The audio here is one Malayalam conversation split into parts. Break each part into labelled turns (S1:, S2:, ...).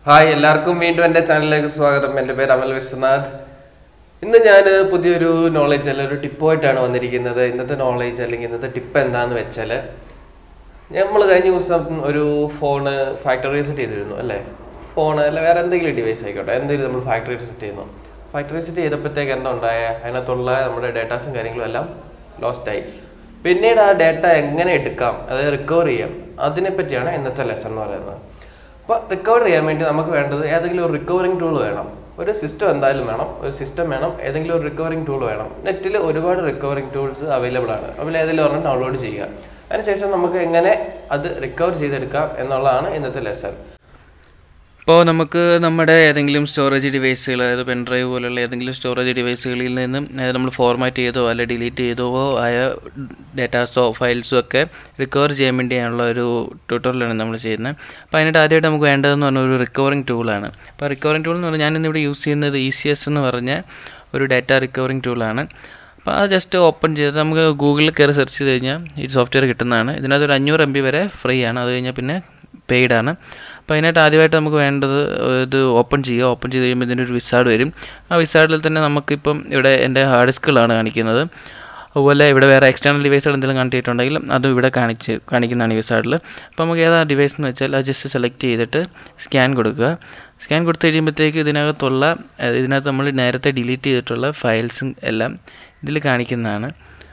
S1: ഹായ് എല്ലാവർക്കും വീണ്ടും എൻ്റെ ചാനലിലേക്ക് സ്വാഗതം എൻ്റെ പേര് അമൽ വിശ്വനാഥ് ഇന്ന് ഞാൻ പുതിയൊരു നോളേജ് അല്ല ഒരു ടിപ്പുമായിട്ടാണ് വന്നിരിക്കുന്നത് ഇന്നത്തെ നോളേജ് അല്ലെങ്കിൽ ഇന്നത്തെ ടിപ്പ് എന്താന്ന് വെച്ചാൽ നമ്മൾ കഴിഞ്ഞ ദിവസം ഒരു ഫോണ് ഫാക്ടറി റീസെറ്റ് ചെയ്തിരുന്നു അല്ലേ ഫോണ് അല്ല വേറെ എന്തെങ്കിലും ഡിവൈസ് ആയിക്കോട്ടെ എന്തെങ്കിലും നമ്മൾ ഫാക്ടറി റീസെറ്റ് ചെയ്യുന്നു ഫാക്ടറി റീസെറ്റ് ചെയ്തപ്പോഴത്തേക്ക് എന്താ ഉണ്ടായ അതിനകത്തുള്ള നമ്മുടെ ഡേറ്റാസും കാര്യങ്ങളും എല്ലാം ലോസ്റ്റ് ആയി പിന്നീട് ആ ഡേറ്റ എങ്ങനെ എടുക്കാം അത് റിക്കവർ ചെയ്യാം അതിനെപ്പറ്റിയാണ് ഇന്നത്തെ ലെസൺ എന്ന് പറയുന്നത് അപ്പോൾ റിക്കവർ ചെയ്യാൻ വേണ്ടി നമുക്ക് വേണ്ടത് ഏതെങ്കിലും ഒരു റിക്കവറിങ് ടൂൾ വേണം ഒരു സിസ്റ്റം എന്തായാലും വേണം ഒരു സിസ്റ്റം വേണം ഏതെങ്കിലും ഒരു റിക്കവറിങ് ടൂൾ വേണം നെറ്റിൽ ഒരുപാട് റിക്കവറിങ് ടൂൾസ് അവൈലബിൾ ആണ് അതിൽ ഏതെങ്കിലും ഒരെണ്ണം ഡൗൺലോഡ് ചെയ്യുക അതിനുശേഷം നമുക്ക് എങ്ങനെ അത് റിക്കവർ ചെയ്തെടുക്കാം എന്നുള്ളതാണ് ഇന്നത്തെ ലെസൺ
S2: ഇപ്പോൾ നമുക്ക് നമ്മുടെ ഏതെങ്കിലും സ്റ്റോറേജ് ഡിവൈസുകൾ അതായത് പെൻഡ്രൈവ് പോലുള്ള ഏതെങ്കിലും സ്റ്റോറേജ് ഡിവൈസുകളിൽ നിന്നും അതായത് നമ്മൾ ഫോർമാറ്റ് ചെയ്തോ അല്ലെ ഡിലീറ്റ് ചെയ്തോ ആയ ഡേറ്റാസോ ഫയൽസോ ഒക്കെ റിക്കവർ ചെയ്യാൻ വേണ്ടിയുള്ള ഒരു ട്യൂട്ടോറിയലാണ് നമ്മൾ ചെയ്യുന്നത് അപ്പോൾ അതിനായിട്ട് ആദ്യമായിട്ട് നമുക്ക് വേണ്ടതെന്ന് പറഞ്ഞ ഒരു റിക്കവറിങ് ടൂളാണ് അപ്പോൾ റിക്കവറിങ് ടൂൾ എന്ന് പറഞ്ഞാൽ ഞാനിന്നിവിടെ യൂസ് ചെയ്യുന്നത് ഇ സി എസ് എന്ന് പറഞ്ഞ ഒരു ഡാറ്റ റിക്കവറിങ് ടൂളാണ് അപ്പോൾ അത് ജസ്റ്റ് ഓപ്പൺ ചെയ്ത് നമുക്ക് ഗൂഗിളിൽ കയറി സെർച്ച് ചെയ്ത് കഴിഞ്ഞാൽ ഈ സോഫ്റ്റ്വെയർ കിട്ടുന്നതാണ് ഇതിനകത്ത് ഒരു അഞ്ഞൂറ് എം ബി വരെ ഫ്രീ ആണ് അത് കഴിഞ്ഞാൽ പിന്നെ പെയ്ഡ് ആണ് അപ്പോൾ അതിനായിട്ട് ആദ്യമായിട്ട് നമുക്ക് വേണ്ടത് ഇത് ഓപ്പൺ ചെയ്യുക ഓപ്പൺ ചെയ്ത് കഴിയുമ്പോൾ ഇതിൻ്റെ ഒരു വിസാർഡ് വരും ആ വിസാർഡിൽ തന്നെ നമുക്കിപ്പം ഇവിടെ എൻ്റെ ഹാർഡ് ഡിസ്കുകളാണ് കാണിക്കുന്നത് അതുപോലെ ഇവിടെ വേറെ എക്സ്റ്റേണൽ ഡിവൈസുകൾ എന്തെങ്കിലും കണ്ടിട്ടുണ്ടെങ്കിൽ അതും ഇവിടെ കാണിച്ച് കാണിക്കുന്നതാണ് ഈ വിസാർഡിൽ അപ്പോൾ നമുക്ക് ഏതാ ഡിവൈസ് എന്ന് വെച്ചാൽ അത് ജസ്റ്റ് സെലക്ട് ചെയ്തിട്ട് സ്കാൻ കൊടുക്കുക സ്കാൻ കൊടുത്തു കഴിയുമ്പോഴത്തേക്ക് ഇതിനകത്തുള്ള അഹ് ഇതിനകത്ത് നമ്മൾ നേരത്തെ ഡിലീറ്റ് ചെയ്തിട്ടുള്ള ഫയൽസും എല്ലാം ഇതിൽ കാണിക്കുന്നതാണ്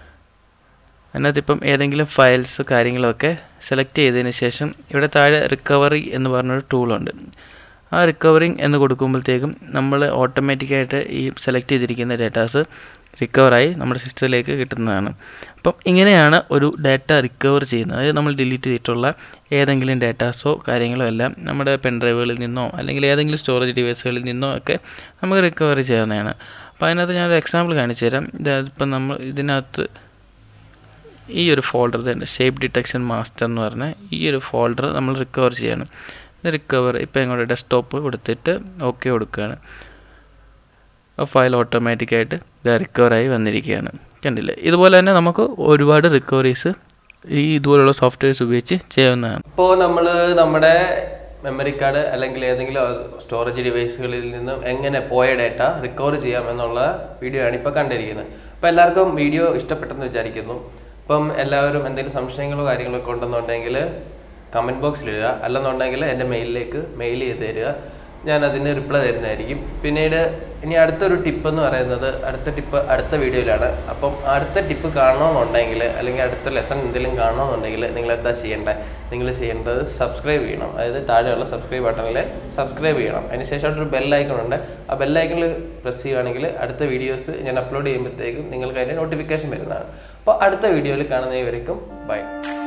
S2: അതിനകത്ത് ഇപ്പം ഏതെങ്കിലും ഫയൽസ് കാര്യങ്ങളൊക്കെ സെലക്ട് ചെയ്തതിന് ശേഷം ഇവിടെ താഴെ റിക്കവറി എന്ന് പറഞ്ഞൊരു ടൂളുണ്ട് ആ റിക്കവറിങ് എന്ന് കൊടുക്കുമ്പോഴത്തേക്കും നമ്മൾ ഓട്ടോമാറ്റിക്കായിട്ട് ഈ സെലക്ട് ചെയ്തിരിക്കുന്ന ഡേറ്റാസ് റിക്കവറായി നമ്മുടെ സിസ്റ്റത്തിലേക്ക് കിട്ടുന്നതാണ് അപ്പം ഇങ്ങനെയാണ് ഒരു ഡാറ്റ റിക്കവർ ചെയ്യുന്നത് അതായത് നമ്മൾ ഡിലീറ്റ് ചെയ്തിട്ടുള്ള ഏതെങ്കിലും ഡേറ്റാസോ കാര്യങ്ങളോ എല്ലാം നമ്മുടെ പെൻഡ്രൈവുകളിൽ നിന്നോ അല്ലെങ്കിൽ ഏതെങ്കിലും സ്റ്റോറേജ് ഡിവൈസുകളിൽ നിന്നോ ഒക്കെ നമുക്ക് റിക്കവർ ചെയ്യാവുന്നതാണ് അപ്പോൾ അതിനകത്ത് ഞാനൊരു എക്സാമ്പിൾ കാണിച്ചു തരാം ഇപ്പം നമ്മൾ ഇതിനകത്ത് ഈ ഒരു ഫോൾഡർ തന്നെ ഷേപ്പ് ഡിറ്റക്ഷൻ മാസ്റ്റർ എന്ന് പറഞ്ഞ ഈ ഒരു ഫോൾഡർ നമ്മൾ റിക്കവർ ചെയ്യണം ഇത് റിക്കവർ ഇപ്പോൾ ഇങ്ങോട്ട് ഡെസ്ക്ടോപ്പ് കൊടുത്തിട്ട് ഓക്കെ കൊടുക്കുകയാണ് ആ ഫയൽ ഓട്ടോമാറ്റിക്കായിട്ട് ഇത് റിക്കവറായി വന്നിരിക്കുകയാണ് കണ്ടില്ലേ ഇതുപോലെ തന്നെ നമുക്ക് ഒരുപാട് റിക്കവറീസ് ഈ ഇതുപോലുള്ള സോഫ്റ്റ്വെയർസ് ഉപയോഗിച്ച് ചെയ്യാവുന്നതാണ്
S1: ഇപ്പോൾ നമ്മൾ നമ്മുടെ മെമ്മറി കാർഡ് അല്ലെങ്കിൽ ഏതെങ്കിലും സ്റ്റോറേജ് ഡിവൈസുകളിൽ നിന്നും എങ്ങനെ പോയ ഡേറ്റ റിക്കവർ ചെയ്യാം എന്നുള്ള വീഡിയോ ആണ് ഇപ്പോൾ കണ്ടിരിക്കുന്നത് അപ്പോൾ എല്ലാവർക്കും വീഡിയോ ഇഷ്ടപ്പെട്ടെന്ന് വിചാരിക്കുന്നു അപ്പം എല്ലാവരും എന്തെങ്കിലും സംശയങ്ങളോ കാര്യങ്ങളോ ഒക്കെ ഉണ്ടെന്നുണ്ടെങ്കിൽ കമൻറ്റ് ബോക്സിൽ ഇടുക അല്ലെന്നുണ്ടെങ്കിൽ എൻ്റെ മെയിലിലേക്ക് മെയിൽ ചെയ്ത് തരിക ഞാൻ അതിന് റിപ്ലൈ തരുന്നതായിരിക്കും പിന്നീട് ഇനി അടുത്തൊരു ടിപ്പ് എന്ന് പറയുന്നത് അടുത്ത ടിപ്പ് അടുത്ത വീഡിയോയിലാണ് അപ്പം അടുത്ത ടിപ്പ് കാണണമെന്നുണ്ടെങ്കിൽ അല്ലെങ്കിൽ അടുത്ത ലെസൺ എന്തെങ്കിലും കാണണമെന്നുണ്ടെങ്കിൽ നിങ്ങൾ എന്താ ചെയ്യേണ്ടത് നിങ്ങൾ ചെയ്യേണ്ടത് സബ്സ്ക്രൈബ് ചെയ്യണം അതായത് താഴെയുള്ള സബ്സ്ക്രൈബ് ബട്ടണിൽ സബ്സ്ക്രൈബ് ചെയ്യണം അതിനുശേഷം ഒരു ബെല്ലൈക്കൺ ഉണ്ട് ആ ബെല്ലൈക്കണിൽ പ്രസ് ചെയ്യുകയാണെങ്കിൽ അടുത്ത വീഡിയോസ് ഞാൻ അപ്ലോഡ് ചെയ്യുമ്പോഴത്തേക്കും നിങ്ങൾക്ക് അതിൻ്റെ നോട്ടിഫിക്കേഷൻ വരുന്നതാണ് അപ്പോൾ അടുത്ത വീഡിയോയിൽ കാണുന്നവരേക്കും ബൈ